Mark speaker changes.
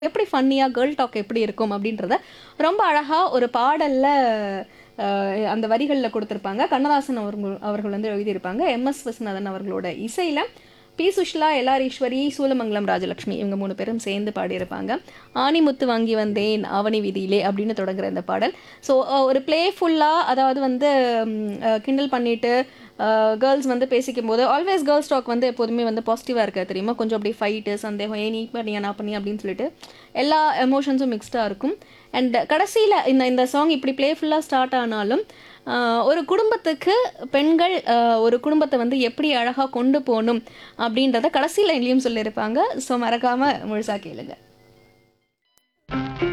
Speaker 1: எப்படி ஃபன்னியாக girl talk எப்படி இருக்கும் அப்படின்றத ரொம்ப அழகாக ஒரு பாடலில் அந்த வரிகளில் கொடுத்துருப்பாங்க கண்ணதாசன் அவர்கள் அவர்கள் வந்து எழுதியிருப்பாங்க எம்எஸ் விஸ்வநாதன் அவர்களோட இசையில் பி சுஷ்லா எல்ஆர் ஈஸ்வரி சூலமங்கலம் ராஜலக்ஷ்மி இவங்க மூணு பேரும் சேர்ந்து பாடியிருப்பாங்க ஆணிமுத்து வாங்கி வந்தேன் ஆவணி வீதியிலே அப்படின்னு தொடங்குற இந்த பாடல் ஸோ ஒரு பிளேஃபுல்லாக அதாவது வந்து ம், அஹ், கிண்டல் பண்ணிட்டு கேர்ள்ஸ் வந்து பேசிக்கும் போது ஆல்வேஸ் கேர்ள்ஸ் டாக் வந்து எப்போதுமே வந்து பாசிட்டிவாக இருக்க தெரியுமா கொஞ்சம் அப்படியே ஃபைட்டு சந்தேகம் ஏ நீ பண்ணியா நான் பண்ணி அப்படின்னு சொல்லிட்டு எல்லா எமோஷன்ஸும் மிக்ஸ்டாக இருக்கும் அண்ட் கடைசியில் இந்த இந்த சாங் இப்படி பிளேஃபுல்லாக ஸ்டார்ட் ஆனாலும் ஆஹ், ஒரு குடும்பத்துக்கு பெண்கள் ஆஹ், ஒரு குடும்பத்தை வந்து எப்படி அழகாக கொண்டு போகணும் அப்படின்றத கடைசி லைன்லேயும் சொல்லியிருப்பாங்க ஸோ மறக்காமல் முழுசாக கேளுங்க